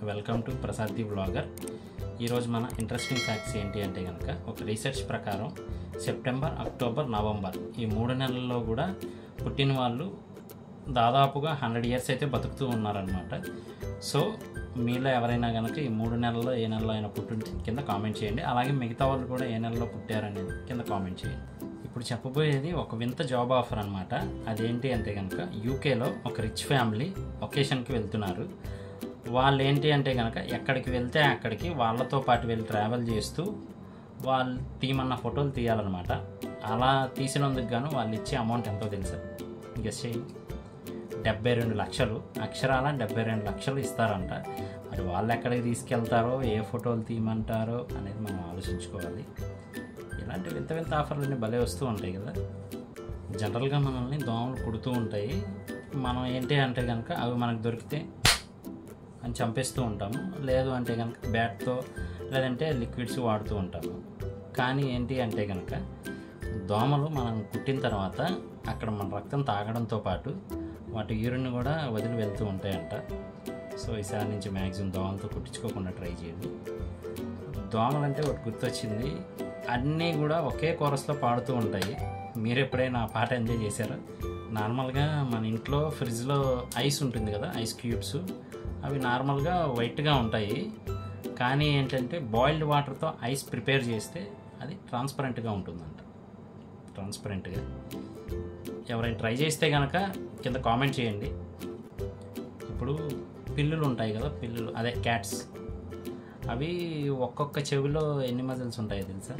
welcome to Prasad the blogger ఈరోజు మన interesting facts ఏంటి అంటే కనుక ఒక రీసెర్చ్ ప్రకారం సెప్టెంబర్ అక్టోబర్ నవంబర్ ఈ మూడు నెలల్లో కూడా పుట్టిన వాళ్ళు దాదాపుగా హండ్రెడ్ ఇయర్స్ అయితే బతుకుతూ ఉన్నారనమాట సో మీలో ఎవరైనా కనుక ఈ మూడు నెలల్లో ఏ నెలలో అయినా పుట్టుంటే కింద కామెంట్ చేయండి అలాగే మిగతా వాళ్ళు కూడా ఏ నెలలో పుట్టారనేది కింద కామెంట్ చేయండి ఇప్పుడు చెప్పబోయేది ఒక వింత జాబ్ ఆఫర్ అనమాట అదేంటి అంటే కనుక యూకేలో ఒక రిచ్ ఫ్యామిలీ ఒకేషన్కి వెళ్తున్నారు వాళ్ళు ఏంటి అంటే కనుక ఎక్కడికి వెళ్తే అక్కడికి వాళ్ళతో పాటు వెళ్ళి ట్రావెల్ చేస్తూ వాళ్ళు తీయమన్న ఫోటోలు తీయాలన్నమాట అలా తీసినందుకు గాను వాళ్ళు ఇచ్చే అమౌంట్ ఎంతో తెలుసా గెస్ చేయండి డెబ్బై రెండు లక్షలు అక్షరాల డెబ్బై రెండు లక్షలు ఇస్తారంట మరి వాళ్ళు ఎక్కడికి తీసుకెళ్తారో ఏ ఫోటోలు తీయమంటారో అనేది మనం ఆలోచించుకోవాలి ఇలాంటి వింత వింత ఆఫర్లన్నీ భలే వస్తూ ఉంటాయి కదా జనరల్గా మనల్ని దోమలు కుడుతూ ఉంటాయి మనం ఏంటి అంటే కనుక అవి మనకు దొరికితే అని చంపేస్తూ ఉంటాము లేదు అంటే కనుక బ్యాట్తో లేదంటే లిక్విడ్స్ వాడుతూ ఉంటాము కానీ ఏంటి అంటే కనుక దోమలు మనం కుట్టిన తర్వాత అక్కడ మన రక్తం తాగడంతో పాటు వాటి యూరిన్ కూడా వదిలి వెళ్తూ ఉంటాయంట సో ఈసారి నుంచి మ్యాక్సిమం దోమలతో కుట్టించుకోకుండా ట్రై చేయండి దోమలు అంటే ఒకటి గుర్తొచ్చింది అన్నీ కూడా ఒకే కోరస్లో పాడుతూ ఉంటాయి మీరు ఎప్పుడైనా ఆ పాట ఎంజాయ్ చేశారా నార్మల్గా మన ఇంట్లో ఫ్రిడ్జ్లో ఐస్ ఉంటుంది కదా ఐస్ క్యూబ్స్ అవి నార్మల్గా వైట్గా ఉంటాయి కానీ ఏంటంటే బాయిల్డ్ వాటర్తో ఐస్ ప్రిపేర్ చేస్తే అది ట్రాన్స్పరెంట్గా ఉంటుందంట ట్రాన్స్పరెంట్గా ఎవరైనా ట్రై చేస్తే కనుక కింద కామెంట్ చేయండి ఇప్పుడు పిల్లులు ఉంటాయి కదా పిల్లులు అదే క్యాట్స్ అవి ఒక్కొక్క చెవిలో ఎన్ని మజిల్స్ ఉంటాయో తెలుసా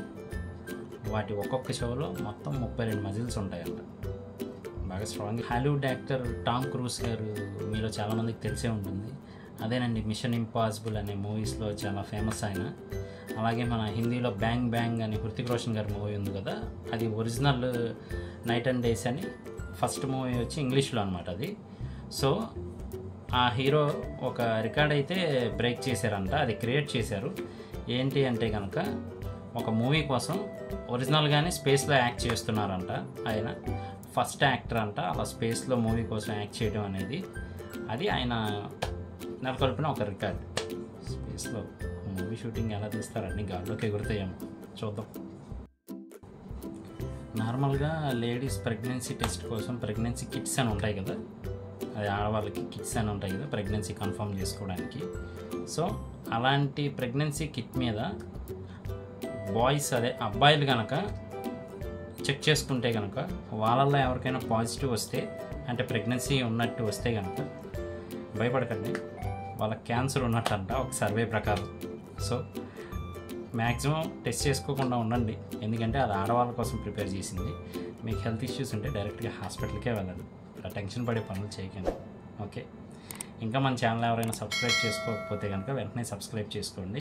వాటి ఒక్కొక్క చెవిలో మొత్తం ముప్పై రెండు మజిల్స్ ఉంటాయంట బాగా strong Hollywood actor Tom Cruise గారు మీలో చాలామందికి తెలిసే ఉంటుంది అదేనండి మిషన్ ఇంపాసిబుల్ అనే మూవీస్లో చాలా ఫేమస్ ఆయన అలాగే మన హిందీలో బ్యాంగ్ బ్యాంగ్ అని హృతిక్ రోషన్ గారి మూవీ ఉంది కదా అది ఒరిజినల్ నైట్ అండ్ డేస్ అని ఫస్ట్ మూవీ వచ్చి ఇంగ్లీష్లో అనమాట అది సో ఆ హీరో ఒక రికార్డ్ అయితే బ్రేక్ చేశారంట అది క్రియేట్ చేశారు ఏంటి అంటే కనుక ఒక మూవీ కోసం ఒరిజినల్గానే స్పేస్లో యాక్ట్ చేస్తున్నారంట ఆయన ఫస్ట్ యాక్టర్ అంట అలా స్పేస్లో మూవీ కోసం యాక్ట్ చేయడం అనేది అది ఆయన నెలకొల్పిన ఒక రికార్డ్ స్పేస్లో మూవీ షూటింగ్ ఎలా తీస్తారు అన్ని గాల్లోకి ఎగురుతాయేమో చూద్దాం నార్మల్గా లేడీస్ ప్రెగ్నెన్సీ టెస్ట్ కోసం ప్రెగ్నెన్సీ కిట్స్ అని ఉంటాయి కదా అది ఆడవాళ్ళకి కిట్స్ అని ఉంటాయి కదా ప్రెగ్నెన్సీ కన్ఫర్మ్ చేసుకోవడానికి సో అలాంటి ప్రెగ్నెన్సీ కిట్ మీద బాయ్స్ అదే అబ్బాయిలు కనుక చెక్ చేసుకుంటే కనుక వాళ్ళల్లో ఎవరికైనా పాజిటివ్ వస్తే అంటే ప్రెగ్నెన్సీ ఉన్నట్టు వస్తే కనుక భయపడకండి వాళ్ళకి క్యాన్సర్ ఉన్నట్టంట ఒక సర్వే ప్రకారం సో మ్యాక్సిమం టెస్ట్ చేసుకోకుండా ఉండండి ఎందుకంటే అది ఆడవాళ్ళ కోసం ప్రిపేర్ చేసింది మీకు హెల్త్ ఇష్యూస్ ఉంటే డైరెక్ట్గా హాస్పిటల్కే వెళ్ళండి ఇలా టెన్షన్ పడే పనులు చేయకండి ఓకే ఇంకా మన ఛానల్ ఎవరైనా సబ్స్క్రైబ్ చేసుకోకపోతే కనుక వెంటనే సబ్స్క్రైబ్ చేసుకోండి